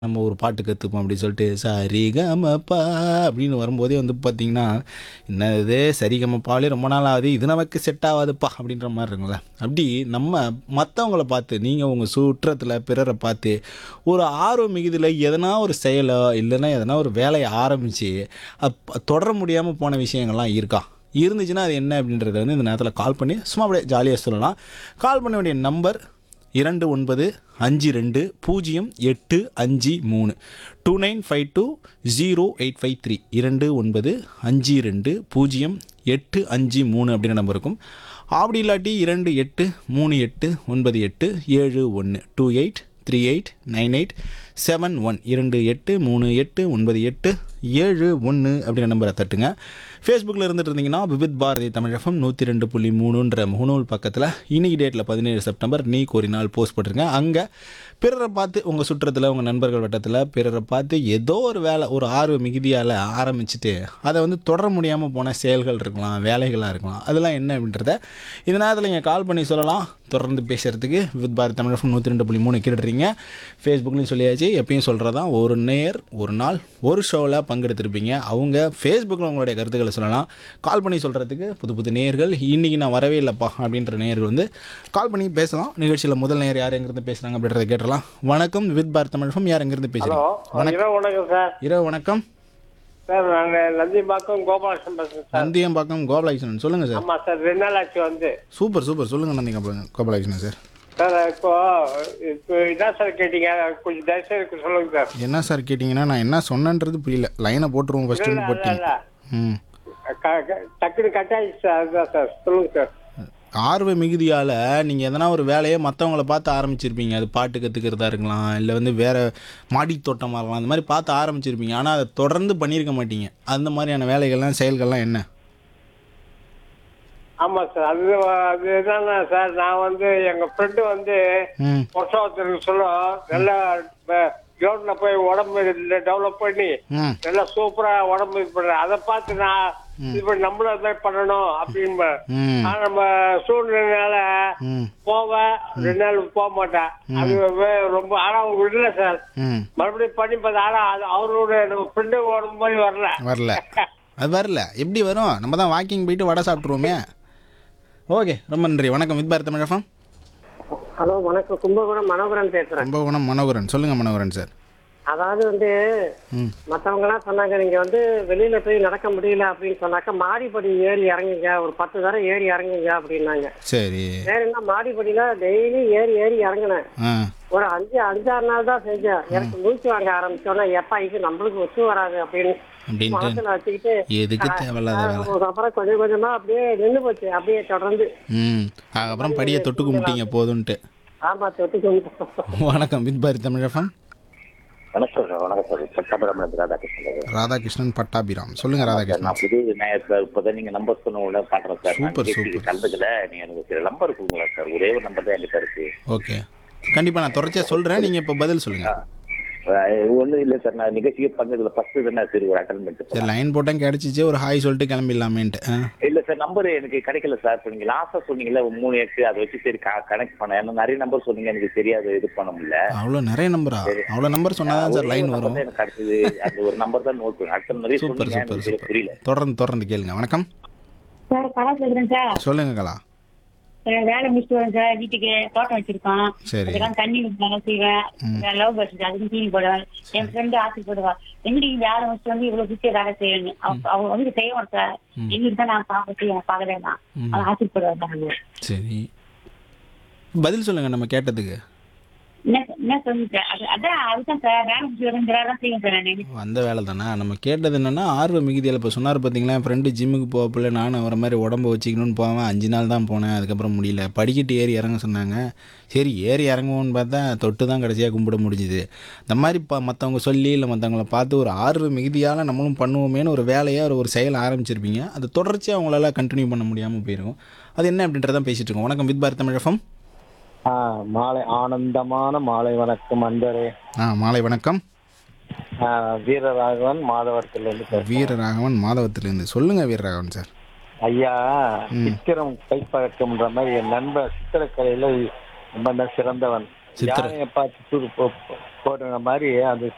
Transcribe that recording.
நம்ம ஒரு பாட்டு கற்றுப்போம் அப்படின்னு சொல்லிட்டு சரிகமப்பா அப்படின்னு வரும்போதே வந்து பார்த்தீங்கன்னா என்ன இது சரிகமப்பாலே ரொம்ப நாள் ஆகுது இது நமக்கு செட் ஆகாதுப்பா அப்படின்ற மாதிரி இருக்குங்களே அப்படி நம்ம மற்றவங்கள பார்த்து நீங்கள் உங்கள் சுற்றத்தில் பிறரை பார்த்து ஒரு ஆர்வம் மிகுதியில் எதனா ஒரு செயலோ இல்லைன்னா எதனா ஒரு வேலையை ஆரம்பித்து தொடர முடியாமல் போன விஷயங்கள்லாம் இருக்கா இருந்துச்சுன்னா அது என்ன அப்படின்றத வந்து இந்த நேரத்தில் கால் பண்ணி சும்மா அப்படியே ஜாலியாக சொல்லலாம் கால் பண்ண வேண்டிய நம்பர் இரண்டு ஒன்பது அஞ்சு ரெண்டு பூஜ்ஜியம் எட்டு அஞ்சு மூணு two nine five two zero eight five three இரண்டு ஒன்பது அஞ்சு ரெண்டு பூஜ்ஜியம் எட்டு அஞ்சு மூணு அப்படின்ற நம்பர் இருக்கும் அப்படி இல்லாட்டி இரண்டு எட்டு மூணு எட்டு ஒன்பது எட்டு ஏழு ஒன்று two eight three eight nine eight seven one இரண்டு எட்டு மூணு எட்டு ஒன்பது எட்டு ஏழு ஒன்று அப்படின்ற நம்பரை தட்டுங்க ஃபேஸ்புக்கில் இருந்துட்டு இருந்தீங்கன்னா விவித் பாரதி தமிழ் எஃப்எம் நூற்றி ரெண்டு புள்ளி மூணுன்ற முகநூல் பக்கத்தில் இன்னைக்கு டேட்டில் பதினேழு செப்டம்பர் நீ கோரினால் போஸ்ட் போட்டிருங்க அங்கே பிறரை பார்த்து உங்கள் சுற்றத்தில் உங்கள் நண்பர்கள் வட்டத்தில் பிறரை பார்த்து ஏதோ ஒரு வேலை ஒரு ஆர்வ மிகுதியால் ஆரம்பிச்சுட்டு அதை வந்து தொடர முடியாமல் போன செயல்கள் இருக்கலாம் வேலைகளாக இருக்கலாம் அதெல்லாம் என்ன அப்படின்றத இந்த நேரத்தில் நீங்கள் கால் பண்ணி சொல்லலாம் தொடர்ந்து பேசுகிறதுக்கு வித் பாரதி தமிழ் எஃப்எம் நூற்றி ரெண்டு புள்ளி மூணு கேட்டுறீங்க ஃபேஸ்புக்லையும் சொல்லியாச்சு எப்பயும் சொல்கிறதான் ஒரு நேர் ஒரு நாள் ஒரு ஷோவில் பங்கெடுத்திருப்பீங்க அவங்க ஃபேஸ்புக்கில் உங்களுடைய கருத்துக்களை சொல்லலாம் கால் பண்ணி சொல்கிறதுக்கு புது புது நேர்கள் இன்றைக்கி நான் வரவே இல்லைப்பா அப்படின்ற நேர்கள் வந்து கால் பண்ணி பேசலாம் நிகழ்ச்சியில் முதல் நேர் யார் எங்கேருந்து பேசுகிறாங்க அப்படின்றத கேட்டலாம் வணக்கம் வித் பாரத் தமிழகம் யார் எங்கேருந்து ஹலோ பேசுகிறீங்க இரவு வணக்கம் சார் இரவு வணக்கம் சார் நாங்கள் நந்திம்பாக்கம் கோபாலகிருஷ்ணன் பேசுகிறேன் சார் நந்தியம்பாக்கம் கோபாலகிருஷ்ணன் சொல்லுங்கள் சார் ஆமாம் சார் ரெண்டு நாள் ஆச்சு வந்து சூப்பர் சூப்பர் சொல்லுங்கள் நந்தியம்பாக்கம் கோபாலகிருஷ்ணன் சார் சார் இப்போ இப்போ என்ன சார் கேட்டீங்க கொஞ்சம் தயவுசெய்து சொல்லுங்க சார் என்ன சார் கேட்டிங்கன்னா நான் என்ன சொன்னேன்றது புரியல லைனை போட்டுருவோம் ஃபஸ்ட்டு இல்ல, போட்டீங்க இல்ல. ம் க- க- டக்குனு கட் ஆயிடுச்சு சார் அதுதான் சார் சொல்லுங்க சார் ஆர்வ மிகுதியால் நீங்கள் எதனா ஒரு வேலையை மற்றவங்கள பார்த்து ஆரம்பிச்சிருப்பீங்க அது பாட்டு கற்றுக்கிறதா இருக்கலாம் இல்லை வந்து வேறு மாடி தோட்டமாக இருக்கலாம் அந்த மாதிரி பார்த்து ஆரம்பிச்சிருப்பீங்க ஆனால் அதை தொடர்ந்து பண்ணியிருக்க மாட்டீங்க அந்த மாதிரியான வேலைகள்லாம் செயல்கள்லாம் என்ன ஆமாம் சார் அது அது என்னன்னா சார் நான் வந்து எங்கள் ஃப்ரெண்டு வந்து ம் வருஷத்துக்கு சொல்லும் நல்லா கிரவுண்டில் போய் உடம்பு டெவலப் பண்ணி ம் நல்லா சூப்பரா உடம்பு இது பண்றேன் அதை பார்த்து நான் இது பண்ணி நம்மளும் அது மாதிரி பண்ணணும் அப்படின்னு ம் ஆனா நம்ம சூழ்நிலையால ம் போவேன் ரெண்டு நாள் போக மாட்டேன் அது வே- ரொம்ப ஆனா அவங்க விடல சார் ம் மறுபடியும் பண்ணி பார்த்தா ஆனா அது அவரோட நம்ம ஃப்ரெண்டு உடம்பு மாதிரி வரல வரல அது வரல எப்படி வரும் நம்ம தான் வாக்கிங் போயிட்டு வடை சாப்பிட்ருவோமே ஓகே ரொம்ப நன்றி வணக்கம் வித் பாரத் தமிழகம் ஹலோ வணக்கம் கும்பகோணம் மனோகரன் பேசுறேன் கும்பகோணம் மனோகரன் சொல்லுங்கள் மனோகரன் சார் அதாவது வந்து ம் மத்தவங்க எல்லாம் சொன்னாங்க நீங்க வந்து வெளியில போய் நடக்க முடியல அப்படின்னு சொன்னாக்கா மாடிப்படி ஏறி இறங்குங்க ஒரு பத்து தடவை ஏறி இறங்குங்க அப்படின்னாங்க சரி வேற என்ன மாடிப்படியில டெய்லி ஏறி ஏறி இறங்கினேன் ஆ ஒரு அஞ்சு அஞ்சாறு நாள் தான் செஞ்சேன் எனக்கு மூச்சு வாங்க ஆரம்பிச்சோன்னா எப்பா இது நம்மளுக்கு ஒத்து வராது அப்படின்னு அப்படின்ட்டு மனசுல வச்சுக்கிட்டு எதுக்கு தேவையில்லாத வேலை அப்புறம் கொஞ்சம் கொஞ்சமா அப்படியே நின்று போச்சு அப்படியே தொடர்ந்து ம் அதுக்கப்புறம் படியை தொட்டு கும்பிட்டீங்க போதுன்ட்டு ஆமா தொட்டு கும்பிட்டு வணக்கம் வித் பாரதி தமிழகம் வணக்கம் சார் வணக்கம் சார் பட்டாபுரம் ராதாகிருஷ்ணன் சார். ராதாகிருஷ்ணன் பட்டாபிராம் சொல்லுங்க சார், ராதாகிருஷ்ணன் நான் புது நேயர் சார் இப்போதான் நீங்க நம்பர் சொன்ன உடனே பாக்குறேன் சார் நான் சூப்பர், நிகழ்ச்சிக்கு சூப்பர். கலந்துக்கல நீங்க எனக்கு சில நம்பர் கொடுங்களா சார் ஒரே ஒரு நம்பர் தான் என்கிட்ட இருக்கு ஓகே கண்டிப்பாக நான் தொடர்ச்சியாக சொல்கிறேன் நீங்கள் இப்போ பதில் சொல்லுங்கள் ஒன்றும் இல்லை சார் நான் நிகழ்ச்சிக்கு பங்கதுல ஃபர்ஸ்ட் தானே சரி ஒரு அட்டன் சரி பண்ணிட்டு லைன் போட்டேன் கிடச்சிச்சு ஒரு ஹாய் சொல்லிட்டு கிளம்பிடலாமேன்ட்டு ஆ இல்ல சார் நம்பர் எனக்கு கிடைக்கல சார் இப்போ நீங்க லாஸ்டா சொன்னீங்கல்ல மூணு எட்டு அதை வச்சு சரி கனெக்ட் பண்ண ஏன்னா நிறைய நம்பர் சொன்னீங்க எனக்கு தெரியாது இது பண்ண முடியல அவ்வளோ நிறைய நம்பரா அவ்வளோ நம்பர் சொன்னால் தான் சார் ஒரே லைன் ஒரு வரும் number தான் எனக்கு கிடைச்சது அந்த ஒரு நம்பர் தான் நோட் பண்ணேன் அடுத்த நிறைய சூப்பர் சொன்னீங்க சூப்பர் எனக்கு சரியா சூப்பர் புரியல தொடர்ந்து தொடர்ந்து கேளுங்க வணக்கம் சார் கலா பேசுறேன் சார் சொல்லுங்க கலா சார், வேலை முடிச்சுட்டு வரேன் சார் வீட்டுக்கு தோட்டம் வச்சிருக்கோம் சரி அதுக்கெல்லாம் தண்ணி வேலை செய்வேன் லவ் பர்ஸ் அதுக்கு தீனி போடுவேன் என் ஃப்ரெண்டு ஆசை போடுவா எங்கடி வேலை முடிச்சுட்டு வந்து இவ்வளவு பிஸியா வேலை செய்யணும் அவ- அவங்க வந்து செய்வோம் சார் எங்களுக்கு தான் நான் பார்க்க எனக்கு பார்க்கவே தான் அவன் ஆசைப்படுவாங்க சரி பதில் சொல்லுங்க நம்ம கேட்டதுக்கு என்ன என்ன சொல்லுங்க சார் அது அதான் அதுதான் சார் வேலை முடிச்சு வரேன் தான் செய்வேன் சார் நான் அந்த வேலை தானே நம்ம கேட்டது என்னன்னா ஆர்வ மிகுதியில் இப்போ சொன்னார் பார்த்தீங்களா என் ஃப்ரெண்டு ஜிம்முக்கு போகப்பில்ல நானும் அவரை மாதிரி உடம்பு வச்சுக்கணும்னு போவேன் அஞ்சு நாள் தான் போனேன் அதுக்கப்புறம் முடியல படிக்கட்டு ஏறி இறங்க சொன்னாங்க சரி ஏறி இறங்குவோன்னு பார்த்தா தொட்டு தான் கடைசியாக கும்பிட முடிஞ்சுது இந்த மாதிரி இப்போ மற்றவங்க சொல்லி இல்லை மற்றவங்கள பார்த்து ஒரு ஆர்வ மிகுதியால் நம்மளும் பண்ணுவோமேன்னு ஒரு வேலையை ஒரு ஒரு செயல் ஆரம்பிச்சிருப்பீங்க அது தொடர்ச்சியாக அவங்களால கண்டினியூ பண்ண முடியாமல் போயிருக்கும் அது என்ன அப்படின்றதான் பேசிட்டு இருக்கோம் வணக்கம் வித் பாரத் தமிழகம் ஆ மாலை ஆனந்தமான மாலை வணக்கம் அன்பரே ஆ மாலை வணக்கம் ஆ, வீரராகவன் மாதவரத்திலிருந்து பேசுறேன். வீரராகவன் மாதவத்திலிருந்து சொல்லுங்கள் வீரராகவன் சார் ஐயா சித்திரம் கைப்பழக்கம்ன்ற மாதிரி என் நண்பன் சித்திரக்கலையில ரொம்ப சிறந்தவன் சித்திர- யானையை பார்த்து தூது போ- போடுற மாதிரி அந்த